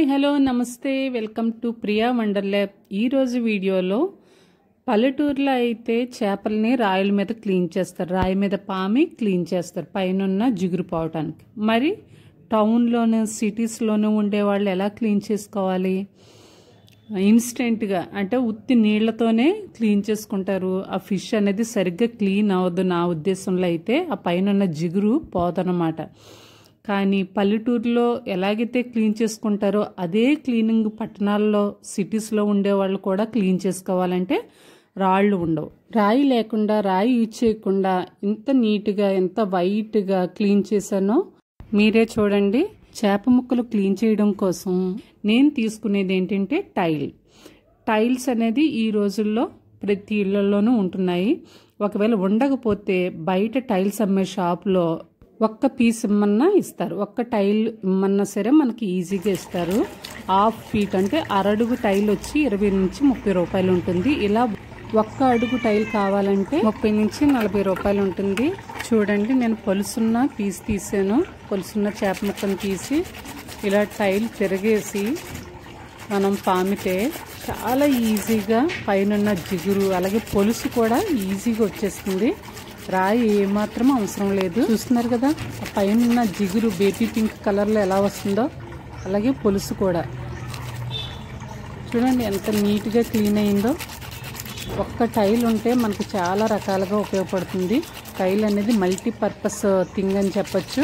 hello నమస్తే welcome to Priya wonder lab ఈరోజు వీడియోలో పల్లెటూరులో అయితే చేపల్ని రాయల మీద క్లీన్ చేస్తారు రాయి మీద పామి క్లీన్ చేస్తారు పైన జిగురు పోవటానికి మరి టౌన్లోను సిటీస్లోనూ ఉండే వాళ్ళు ఎలా క్లీన్ చేసుకోవాలి ఇన్స్టెంట్గా అంటే ఉత్తి నీళ్లతోనే క్లీన్ చేసుకుంటారు ఆ ఫిష్ అనేది సరిగ్గా క్లీన్ అవ్వదు నా ఉద్దేశంలో అయితే ఆ పైన ఉన్న జిగురు పోదనమాట కానీ పల్లెటూరులో ఎలాగైతే క్లీన్ చేసుకుంటారో అదే క్లీనింగ్ పట్టణాల్లో సిటీస్లో ఉండే వాళ్ళు కూడా క్లీన్ చేసుకోవాలంటే రాళ్ళు ఉండవు రాయి లేకుండా రాయి యూజ్ చేయకుండా ఎంత నీట్గా ఎంత వైట్గా క్లీన్ చేశానో మీరే చూడండి చేప ముక్కలు క్లీన్ చేయడం కోసం నేను తీసుకునేది ఏంటంటే టైల్ టైల్స్ అనేది ఈ రోజుల్లో ప్రతి ఇళ్లలోనూ ఉంటున్నాయి ఒకవేళ ఉండకపోతే బయట టైల్స్ అమ్మే షాప్లో ఒక్క పీస్ ఇమ్మన్నా ఇస్తారు ఒక్క టైల్ ఇమ్మన్నా సరే మనకి ఈజీగా ఇస్తారు హాఫ్ ఫీట్ అంటే అరడుగు టైల్ వచ్చి ఇరవై నుంచి ముప్పై రూపాయలు ఉంటుంది ఇలా ఒక్క అడుగు టైల్ కావాలంటే ముప్పై నుంచి నలభై రూపాయలు ఉంటుంది చూడండి నేను పొలుసున్న పీస్ తీసాను పొలుసున్న చేప ముక్కను తీసి ఇలా టైల్ తిరగేసి మనం పామితే చాలా ఈజీగా పైన జిగురు అలాగే పొలుసు కూడా ఈజీగా వచ్చేస్తుంది రాయి ఏమాత్రం అవసరం లేదు చూస్తున్నారు కదా ఆ పైన జిగురు బేబీ పింక్ కలర్లో ఎలా వస్తుందో అలాగే పొలుసు కూడా చూడండి ఎంత నీట్గా క్లీన్ అయిందో ఒక్క టైల్ ఉంటే మనకు చాలా రకాలుగా ఉపయోగపడుతుంది టైల్ అనేది మల్టీపర్పస్ థింగ్ అని చెప్పచ్చు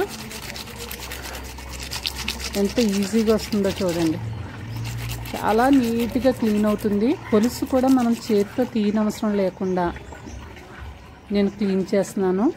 ఎంత ఈజీగా వస్తుందో చూడండి చాలా నీట్గా క్లీన్ అవుతుంది పొలుసు కూడా మనం చేతితో తీయనవసరం లేకుండా నేను క్లీన్ చేస్తున్నాను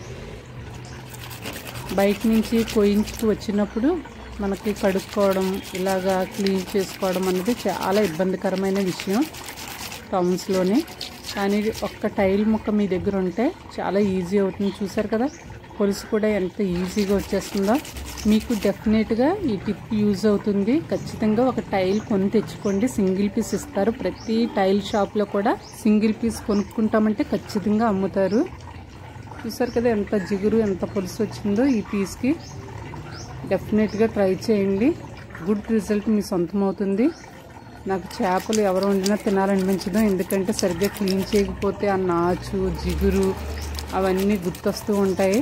బయట నుంచి కోయించుకు వచ్చినప్పుడు మనకి కడుక్కోవడం ఇలాగా క్లీన్ చేసుకోవడం అనేది చాలా ఇబ్బందికరమైన విషయం టౌన్స్లోనే కానీ ఒక్క టైల్ ముక్క మీ దగ్గర ఉంటే చాలా ఈజీ అవుతుంది చూసారు కదా పొలుసు కూడా ఎంత ఈజీగా వచ్చేస్తుందో మీకు డెఫినెట్గా ఈ టిప్ యూజ్ అవుతుంది ఖచ్చితంగా ఒక టైల్ కొని తెచ్చుకోండి సింగిల్ పీస్ ఇస్తారు ప్రతి టైల్ షాప్లో కూడా సింగిల్ పీస్ కొనుక్కుంటామంటే ఖచ్చితంగా అమ్ముతారు చూసారు కదా ఎంత జిగురు ఎంత పొలుసు వచ్చిందో ఈ పీస్కి డెఫినెట్గా ట్రై చేయండి గుడ్ రిజల్ట్ మీ సొంతం అవుతుంది నాకు చేపలు ఎవరు వండినా తినాలనిపించదు ఎందుకంటే సరిగ్గా క్లీన్ చేయకపోతే ఆ నాచు జిగురు అవన్నీ గుర్తొస్తూ ఉంటాయి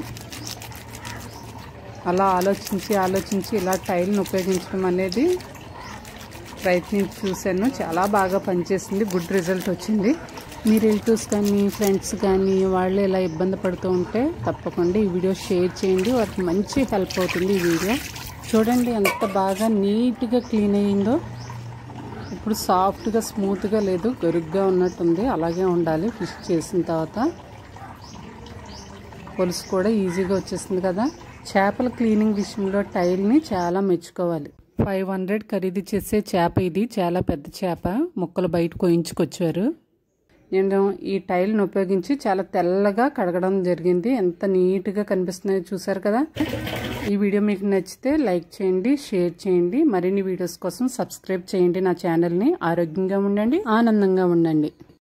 అలా ఆలోచించి ఆలోచించి ఇలా టైల్ని ఉపయోగించడం అనేది ప్రయత్నించి చూశాను చాలా బాగా పనిచేసింది గుడ్ రిజల్ట్ వచ్చింది మీ రిలేటివ్స్ కానీ ఫ్రెండ్స్ కానీ వాళ్ళు ఇలా ఇబ్బంది పడుతూ ఉంటే తప్పకుండా ఈ వీడియో షేర్ చేయండి వారికి మంచి హెల్ప్ అవుతుంది ఈ వీడియో చూడండి ఎంత బాగా నీట్గా క్లీన్ అయ్యిందో ఇప్పుడు సాఫ్ట్గా స్మూత్గా లేదు గరుగ్గా ఉన్నట్టుంది అలాగే ఉండాలి ఫిష్ చేసిన తర్వాత పులుసు కూడా ఈజీగా వచ్చేస్తుంది కదా చేపల క్లీనింగ్ విషయంలో టైల్ని చాలా మెచ్చుకోవాలి ఫైవ్ హండ్రెడ్ ఖరీదు చేసే చేప ఇది చాలా పెద్ద చేప ముక్కలు బయట కోయించుకొచ్చారు నేను ఈ టైల్ని ఉపయోగించి చాలా తెల్లగా కడగడం జరిగింది ఎంత నీట్గా కనిపిస్తున్నాయో చూసారు కదా ఈ వీడియో మీకు నచ్చితే లైక్ చేయండి షేర్ చేయండి మరిన్ని వీడియోస్ కోసం సబ్స్క్రైబ్ చేయండి నా ఛానల్ని ఆరోగ్యంగా ఉండండి ఆనందంగా ఉండండి